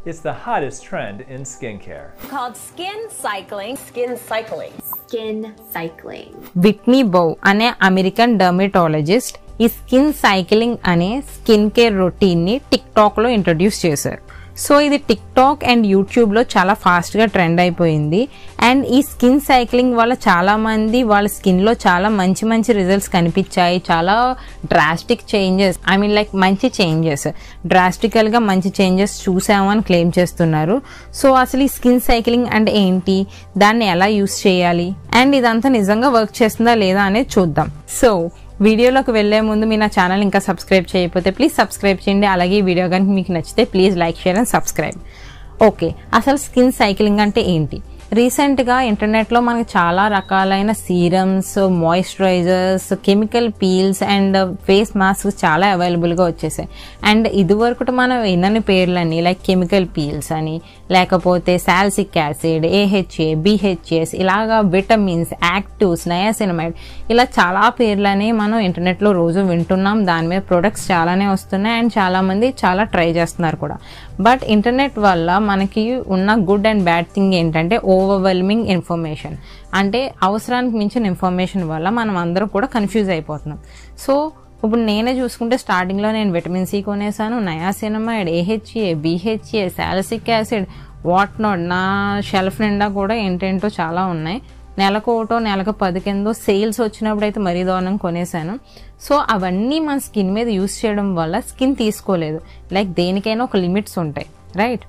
It's the hottest trend in skincare. called skin cycling. Skin cycling. Skin cycling. Whitney Bowe అనే American dermatologist ఈ skin cycling అనే skin care రొటీన్ని TikTok లో introduce చేశారు so ఇది TikTok and YouTube లో చాలా fast గా ట్రెండ్ అయిపోయింది అండ్ ఈ స్కిన్ సైక్లింగ్ వల్ల చాలా మంది వాళ్ళ స్కిన్ లో చాలా మంచి మంచి రిజల్ట్స్ కనిపించాయి చాలా drastic changes I mean like మంచి చేంజెస్ డ్రాస్టికల్ గా మంచి చేంజెస్ చూసామని క్లెయిమ్ చేస్తున్నారు సో అసలు ఈ స్కిన్ సైక్లింగ్ అంటే ఏంటి దాన్ని ఎలా యూస్ చేయాలి అండ్ ఇదంతా నిజంగా వర్క్ చేస్తుందా లేదా అనేది చూద్దాం సో వీడియోలోకి వెళ్లే ముందు మీ నా ఛానల్ ఇంకా సబ్స్క్రైబ్ చేయకపోతే ప్లీజ్ సబ్స్క్రైబ్ చేయండి అలాగే ఈ వీడియో కనుక మీకు నచ్చితే please like share and subscribe okay అసలు స్కిన్ సైక్లింగ్ అంటే ఏంటి రీసెంట్గా ఇంటర్నెట్లో మనకి చాలా రకాలైన serums moisturisers chemical peels and face mask చాలా అవైలబుల్గా వచ్చేసాయి అండ్ ఇదివరకు మనం ఎన్నని పేర్లని లైక్ కెమికల్ పీల్స్ అని లేకపోతే సాల్సిక్ యాసిడ్ ఏహెచ్ఏ బిహెచ్ఎస్ ఇలాగా విటమిన్స్ యాక్టివ్స్ నయాసినమైడ్ ఇలా చాలా పేర్లని మనం ఇంటర్నెట్లో రోజు వింటున్నాం దాని మీద ప్రొడక్ట్స్ చాలానే వస్తున్నాయి అండ్ చాలామంది చాలా ట్రై చేస్తున్నారు కూడా బట్ ఇంటర్నెట్ వల్ల మనకి ఉన్న గుడ్ అండ్ బ్యాడ్ థింగ్ ఏంటంటే ఓవర్వెల్మింగ్ ఇన్ఫర్మేషన్ అంటే అవసరానికి మించిన ఇన్ఫర్మేషన్ వల్ల మనం అందరం కూడా కన్ఫ్యూజ్ అయిపోతున్నాం సో ఇప్పుడు నేనే చూసుకుంటే స్టార్టింగ్లో నేను విటమిన్ సి కొనేసాను niacinamide AHA BHA salicylic acid what not నా షెల్ఫ్ నిండా కూడా ఏంటేంటో చాలా ఉన్నాయి నెలకు ఒకటో నెలకు పది కిందో సేల్స్ వచ్చినప్పుడు అయితే మరీ దారుణం కొనేసాను సో అవన్నీ మన స్కిన్ మీద యూస్ చేయడం వల్ల స్కిన్ తీసుకోలేదు లైక్ దేనికైనా ఒక లిమిట్స్ ఉంటాయి రైట్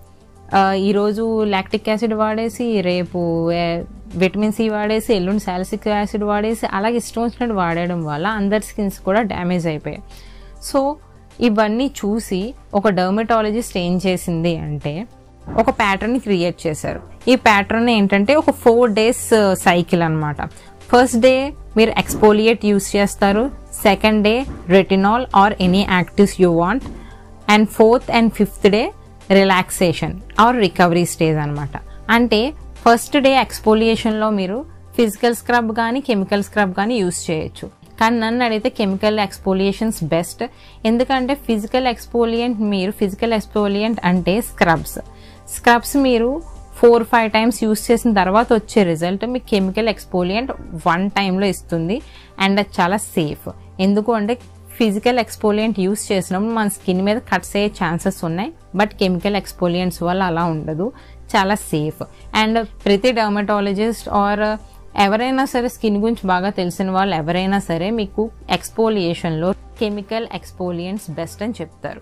ఈరోజు లాక్టిక్ యాసిడ్ వాడేసి రేపు విటమిన్ సి వాడేసి ఎల్లుండి సాలసిక్ యాసిడ్ వాడేసి అలాగే ఇష్టం వచ్చినట్టు వాడడం వల్ల అందరి స్కిన్స్ కూడా డ్యామేజ్ అయిపోయాయి సో ఇవన్నీ చూసి ఒక డర్మటాలజిస్ట్ ఏం చేసింది అంటే ఒక ప్యాటర్న్ క్రియేట్ చేశారు ఈ ప్యాటర్న్ ఏంటంటే ఒక ఫోర్ డేస్ సైకిల్ అనమాట ఫస్ట్ డే మీరు ఎక్స్పోలియేట్ యూస్ చేస్తారు second day retinol or any actives you want and fourth and fifth day relaxation or recovery stage అనమాట అంటే ఫస్ట్ డే ఎక్స్పోలియేషన్లో మీరు ఫిజికల్ స్క్రబ్ కానీ కెమికల్ స్క్రబ్ కానీ యూస్ చేయొచ్చు కానీ నన్ను అడిగితే కెమికల్ ఎక్స్పోలియేషన్స్ బెస్ట్ ఎందుకంటే ఫిజికల్ ఎక్స్పోలియంట్ మీరు ఫిజికల్ ఎక్స్పోలియంట్ అంటే స్క్రబ్స్ స్క్రబ్స్ మీరు ఫోర్ ఫైవ్ టైమ్స్ యూస్ చేసిన తర్వాత వచ్చే రిజల్ట్ మీకు కెమికల్ ఎక్స్పోలియంట్ వన్ టైంలో ఇస్తుంది అండ్ అది చాలా సేఫ్ ఎందుకు అంటే ఫిజికల్ ఎక్స్పోలియంట్ యూస్ చేసినప్పుడు మన స్కిన్ మీద కట్స్ అయ్యే ఛాన్సెస్ ఉన్నాయి బట్ కెమికల్ ఎక్స్పోలియంట్స్ వల్ల అలా ఉండదు చాలా సేఫ్ అండ్ ప్రతి డర్మటాలజిస్ట్ ఆర్ ఎవరైనా సరే స్కిన్ గురించి బాగా తెలిసిన వాళ్ళు ఎవరైనా సరే మీకు ఎక్స్పోలియేషన్లో కెమికల్ ఎక్స్పోలియంట్స్ బెస్ట్ అని చెప్తారు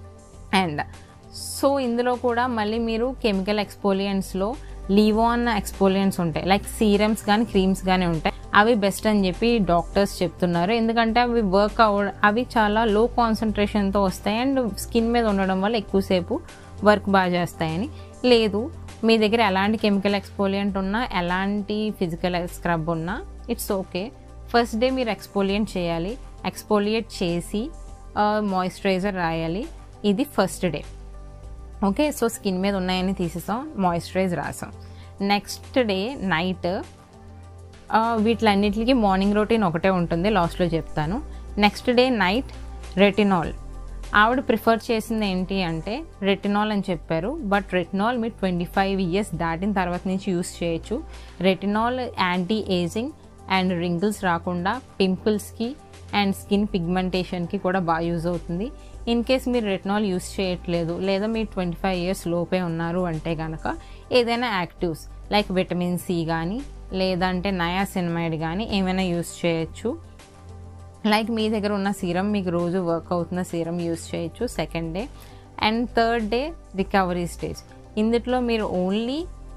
అండ్ సో ఇందులో కూడా మళ్ళీ మీరు కెమికల్ ఎక్స్పోలియంట్స్లో లీవాన్ ఎక్స్పోలియంట్స్ ఉంటాయి లైక్ సీరమ్స్ కానీ క్రీమ్స్ కానీ ఉంటాయి అవి బెస్ట్ అని చెప్పి డాక్టర్స్ చెప్తున్నారు ఎందుకంటే అవి వర్క్ అవ అవి చాలా లో కాన్సన్ట్రేషన్తో వస్తాయి అండ్ స్కిన్ మీద ఉండడం వల్ల ఎక్కువసేపు వర్క్ బాగా చేస్తాయని లేదు మీ దగ్గర ఎలాంటి కెమికల్ ఎక్స్పోలియంట్ ఉన్నా ఎలాంటి ఫిజికల్ స్క్రబ్ ఉన్నా ఇట్స్ ఓకే ఫస్ట్ డే మీరు ఎక్స్పోలియంట్ చేయాలి ఎక్స్పోలియేట్ చేసి మాయిశ్చరైజర్ రాయాలి ఇది first day okay so skin మీద ఉన్నాయని తీసేసాం మాయిశ్చరైజ్ రాసాం నెక్స్ట్ డే నైట్ వీటిలన్నిటికి మార్నింగ్ రొటీన్ ఒకటే ఉంటుంది లాస్ట్లో చెప్తాను నెక్స్ట్ డే నైట్ రెటినాల్ ఆవిడ ప్రిఫర్ చేసింది ఏంటి అంటే రెటినాల్ అని చెప్పారు బట్ రెటినాల్ మీరు ట్వంటీ ఫైవ్ ఇయర్స్ దాటిన తర్వాత నుంచి యూస్ చేయొచ్చు retinol anti ageing and wrinkles రాకుండా పింపుల్స్కి అండ్ స్కిన్ పిగ్మెంటేషన్కి కూడా బాగా యూజ్ అవుతుంది ఇన్ కేస్ మీరు రెటినాల్ యూస్ చేయట్లేదు లేదా మీరు ట్వంటీ ఫైవ్ ఇయర్స్ లోపే ఉన్నారు అంటే కనుక ఏదైనా యాక్టివ్స్ లైక్ విటమిన్ సి కానీ లేదంటే నయాసినమైడ్ కానీ ఏమైనా యూస్ చేయొచ్చు లైక్ మీ దగ్గర ఉన్న సీరం మీకు రోజు వర్క్ అవుతున్న సీరం యూస్ చేయొచ్చు second day and third day recovery stage ఇందులో మీరు ఓన్లీ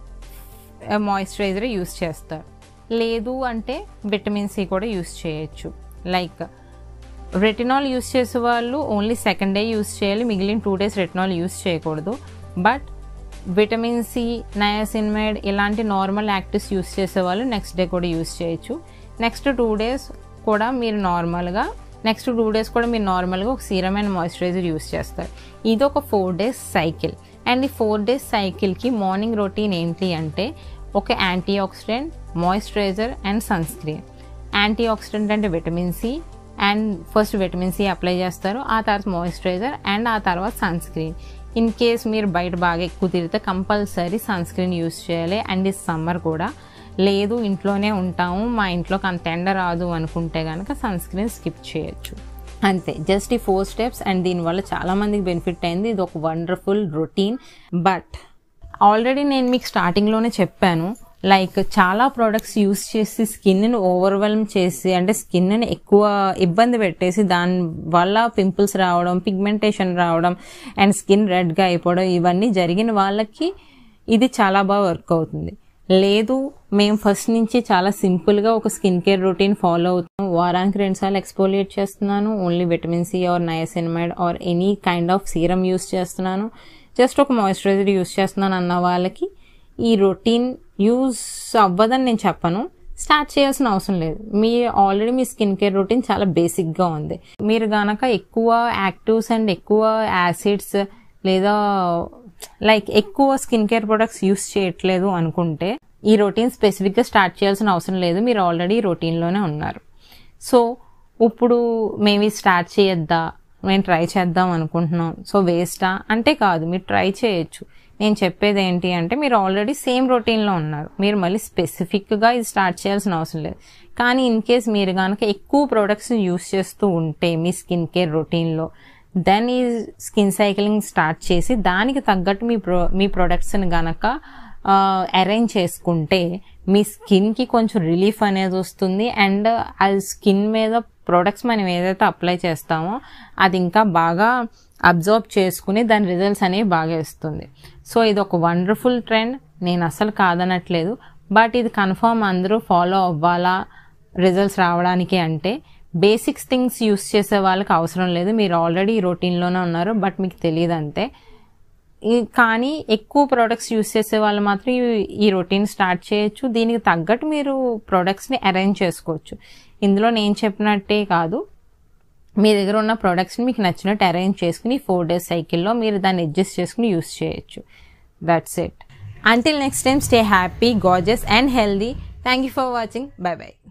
మాయిశ్చరైజర్ యూస్ చేస్తారు లేదు అంటే విటమిన్ సి కూడా యూస్ చేయొచ్చు లైక్ రెటినాల్ యూస్ చేసే వాళ్ళు ఓన్లీ సెకండ్ డే యూస్ చేయాలి మిగిలిన టూ డేస్ రెటినాల్ యూస్ చేయకూడదు బట్ విటమిన్ సి నయాసిన్మైడ్ ఇలాంటి నార్మల్ యాక్టివ్స్ యూస్ చేసే వాళ్ళు నెక్స్ట్ డే కూడా యూస్ చేయొచ్చు నెక్స్ట్ టూ డేస్ కూడా మీరు నార్మల్గా నెక్స్ట్ టూ డేస్ కూడా మీరు నార్మల్గా ఒక సీరం అండ్ మాయిశ్చరైజర్ యూస్ చేస్తారు ఇది ఒక ఫోర్ డేస్ సైకిల్ అండ్ ఈ ఫోర్ డేస్ సైకిల్కి మార్నింగ్ రొటీన్ ఏంటి అంటే ఒక antioxidant moisturizer and sunscreen antioxidant అంటే vitamin C and first vitamin C apply చేస్తారు ఆ తర్వాత మాయిశ్చరైజర్ అండ్ ఆ తర్వాత సన్ స్క్రీన్ ఇన్ కేస్ మీరు బయట బాగా ఎక్కువ తిరిగితే కంపల్సరీ సన్ స్క్రీన్ యూస్ చేయాలి అండ్ ఈ సమ్మర్ కూడా లేదు ఇంట్లోనే ఉంటాము మా ఇంట్లోకి అంత ఎండ రాదు అనుకుంటే కనుక సన్ స్క్రీన్ స్కిప్ చేయొచ్చు అంతే జస్ట్ ఈ ఫోర్ స్టెప్స్ అండ్ దీనివల్ల చాలామందికి బెనిఫిట్ అయింది ఇది ఒక వండర్ఫుల్ రొటీన్ బట్ ఆల్రెడీ నేను మీకు స్టార్టింగ్లోనే చెప్పాను లైక్ చాలా ప్రోడక్ట్స్ యూస్ చేసి స్కిన్ని ఓవర్వెల్మ్ చేసి అంటే స్కిన్ని ఎక్కువ ఇబ్బంది పెట్టేసి దాని వల్ల పింపుల్స్ రావడం పిగ్మెంటేషన్ రావడం అండ్ స్కిన్ రెడ్గా అయిపోవడం ఇవన్నీ జరిగిన వాళ్ళకి ఇది చాలా బాగా వర్క్ అవుతుంది లేదు మేము ఫస్ట్ నుంచి చాలా సింపుల్గా ఒక స్కిన్ కేర్ రొటీన్ ఫాలో అవుతాం వారానికి రెండుసార్లు ఎక్స్పోలియేట్ చేస్తున్నాను only vitamin C or niacinamide or any kind of serum use చేస్తున్నాను జస్ట్ ఒక మాయిశ్చరైజర్ యూస్ చేస్తున్నాను అన్న వాళ్ళకి ఈ రొటీన్ యూస్ అవ్వదని నేను చెప్పను స్టార్ట్ చేయాల్సిన అవసరం లేదు మీ ఆల్రెడీ మీ స్కిన్ కేర్ రొటీన్ చాలా బేసిక్గా ఉంది మీరు గనక ఎక్కువ యాక్టివ్స్ అండ్ ఎక్కువ యాసిడ్స్ లేదా లైక్ ఎక్కువ స్కిన్ కేర్ ప్రొడక్ట్స్ యూస్ చేయట్లేదు అనుకుంటే ఈ రొటీన్ స్పెసిఫిక్గా స్టార్ట్ చేయాల్సిన అవసరం లేదు మీరు ఆల్రెడీ రొటీన్లోనే ఉన్నారు సో ఇప్పుడు మేము ఇది స్టార్ట్ చేయొద్దా మేము ట్రై చేద్దాం అనుకుంటున్నాం సో వేస్టా అంటే కాదు మీరు ట్రై చేయొచ్చు నేను చెప్పేది ఏంటి అంటే మీరు ఆల్రెడీ సేమ్ రొటీన్లో ఉన్నారు మీరు మళ్ళీ స్పెసిఫిక్గా ఇది స్టార్ట్ చేయాల్సిన అవసరం లేదు కానీ ఇన్ కేస్ మీరు కనుక ఎక్కువ ప్రొడక్ట్స్ యూస్ చేస్తూ ఉంటే మీ స్కిన్ కేర్ రొటీన్లో దెన్ ఈ స్కిన్ సైక్లింగ్ స్టార్ట్ చేసి దానికి తగ్గట్టు మీ ప్రో మీ ప్రొడక్ట్స్ని గనక అరేంజ్ చేసుకుంటే మీ స్కిన్కి కొంచెం రిలీఫ్ అనేది వస్తుంది అండ్ ఆ స్కిన్ మీద ప్రొడక్ట్స్ మనం ఏదైతే అప్లై చేస్తామో అది ఇంకా బాగా అబ్జర్వ్ చేసుకుని దాని రిజల్ట్స్ అనేవి బాగా ఇస్తుంది సో ఇది ఒక వండర్ఫుల్ ట్రెండ్ నేను అసలు కాదనట్లేదు బట్ ఇది కన్ఫర్మ్ అందరూ ఫాలో అవ్వాలా రిజల్ట్స్ రావడానికి అంటే బేసిక్స్ థింగ్స్ యూస్ చేసే వాళ్ళకి అవసరం లేదు మీరు ఆల్రెడీ రొటీన్లోనే ఉన్నారు బట్ మీకు తెలియదు అంతే ఈ- కానీ ఎక్కువ ప్రొడక్ట్స్ యూస్ చేసే వాళ్ళు మాత్రం ఈ- ఈ రొటీన్ స్టార్ట్ చేయొచ్చు దీనికి తగ్గట్టు మీరు ప్రొడక్ట్స్ని అరేంజ్ చేసుకోవచ్చు ఇందులో నేను చెప్పినట్టే కాదు మీ దగ్గర ఉన్న ప్రొడక్ట్స్ని మీకు నచ్చినట్టు అరేంజ్ చేసుకుని ఫోర్ డేస్ సైకిల్లో మీరు దాన్ని అడ్జస్ట్ చేసుకుని యూస్ చేయొచ్చు that's it until next time stay happy gorgeous and healthy thank you for watching bye by